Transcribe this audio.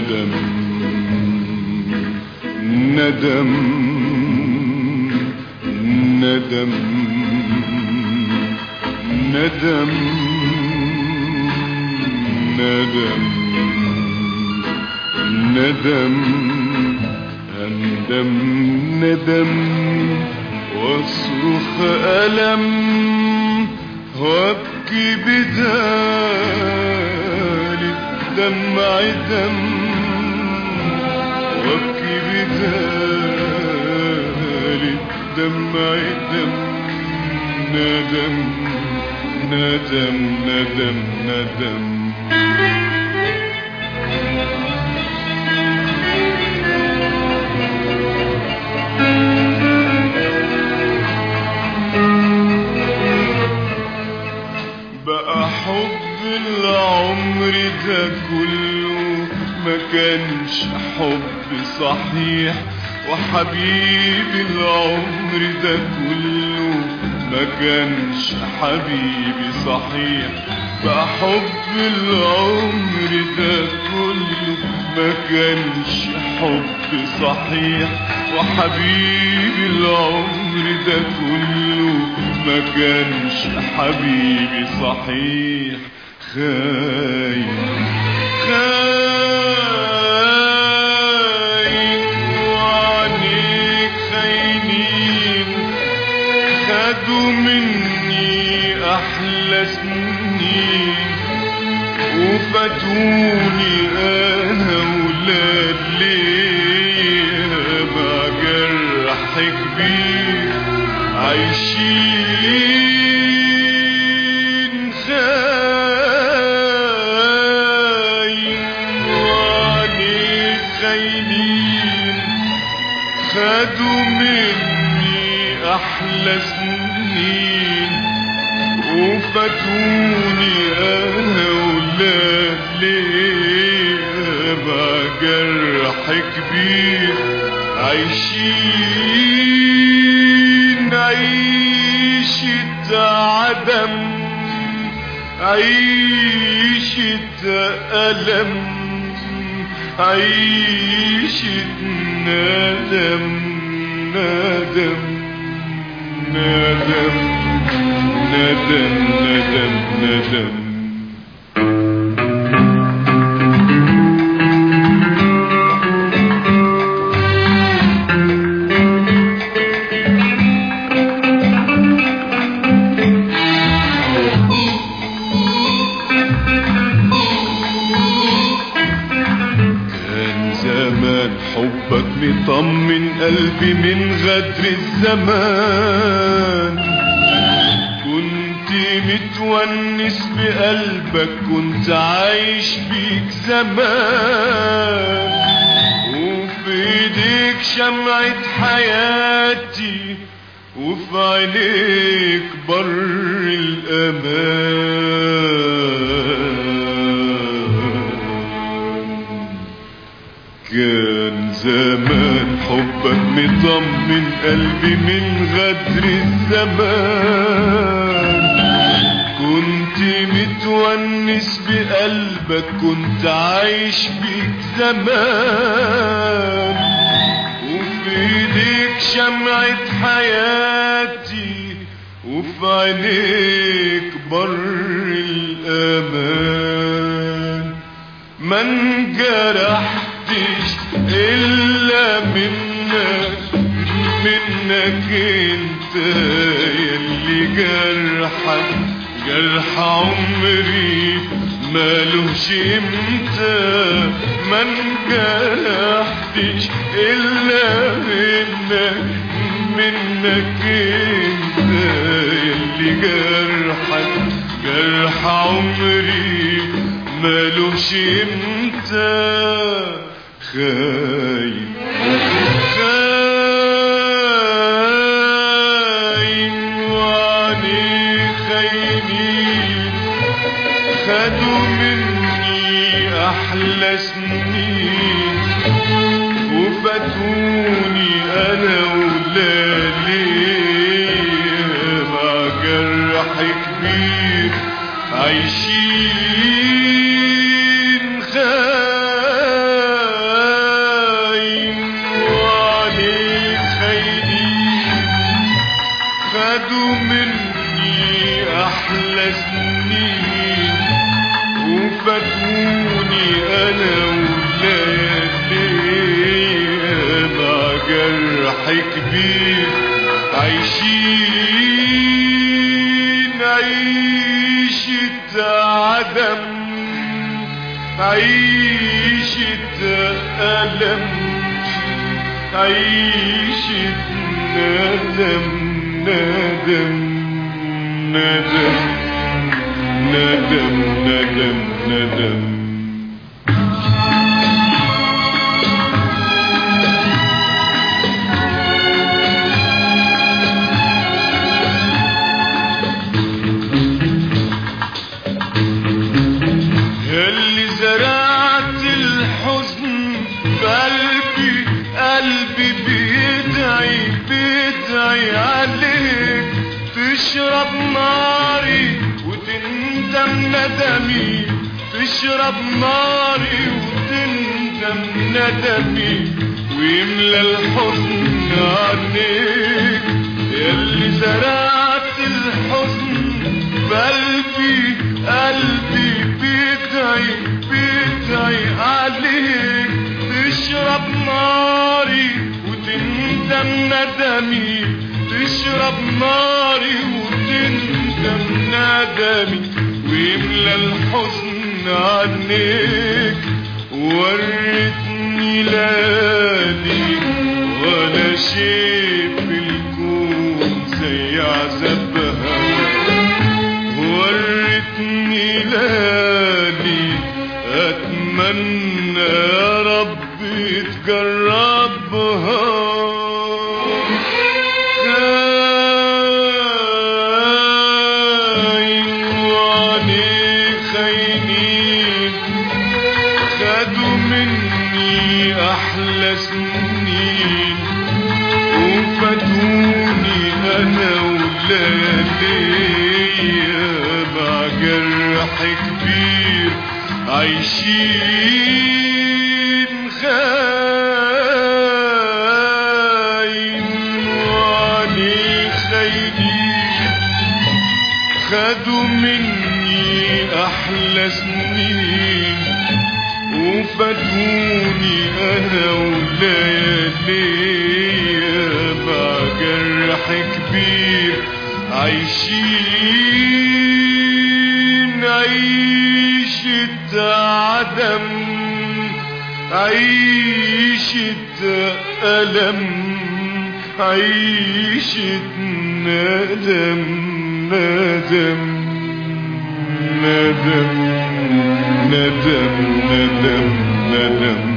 ندم ندم ندم ندم ندم ندم أندم ندم واصرخ ألم وابكي بدال الدمع دم وابكي بدال الدمع دم ندم ندم ندم ندم بقى حب العمر ده كله ما كانش حب صحيح وحبيب العمر ده كله ما كانش حبيبي صحيح بقى حب العمر ده كله ما كانش حب صحيح وحبيبي العمر ده كله ما كانش حبيبي صحيح خاين خاين وعليك خاينين خدوا مني احلى سنين وفاتوني انا ولاد ليه مع جرح كبير عايشين خاين وعليك خاينين خدوا مني احلى سنين وفاتوني انا ولاد ليه مع جرح كبير عايشين عيشة عدم عيشة ألم عيشة ندم ندم ندم ندم ندم ندم كان زمان حبك مطمن قلبي من غدر الزمان كنت متونس بقلبك كنت عايش بيك زمان وفي ايديك شمعة حياتي وفي عينيك بر الأمان كان زمان حبك مطمن قلبي من غدر الزمان كنت متونس بقلبك كنت عايش بيك زمان وفي ايديك شمعة حياتي وفي عينيك بر الأمان ما انجرحتش إلا منك منك انت يلي جرحك جرح عمري مالوش امتى ما انجرحتش إلا منك منك انت يلي جرحك جرح عمري مالوش امتى خاين خاين وعني خاينين خدوا مني احلى سنين وفاتوني انا ولالي مع جرح كبير عايشين خاين كبير عايشين عيشة عدم عيشة ألم عيشة ندم ندم ندم ندم ندم ندم اللي زرعت الحزن في قلبي قلبي بيدعي بيدعي عليك تشرب ناري وتندم ندمي تشرب ناري وتندم ندمي ويملى الحزن عنيك اللي زرعت الحزن بقلبي قلبي بيدعي بيدعي عليك تشرب ناري وتندم ندمي تشرب ناري وتندم ندمي ويملى الحزن عنيك وريتني ليالي ولا شيء في الكون زي عذابها وريتني ليالي اتمنى يا رب تجربها خاين وعليه خاينين خدوا مني احلى سنين وفاتوني انا ولياليا مع جرح كبير عايشين خاين وعليه خاينين خدوا مني احلى سنين وفاتوني انا ولياليا مع جرح كبير عايشين عيشة عدم عيشة ألم عيشة ندم ندم ندم ندم ندم ندم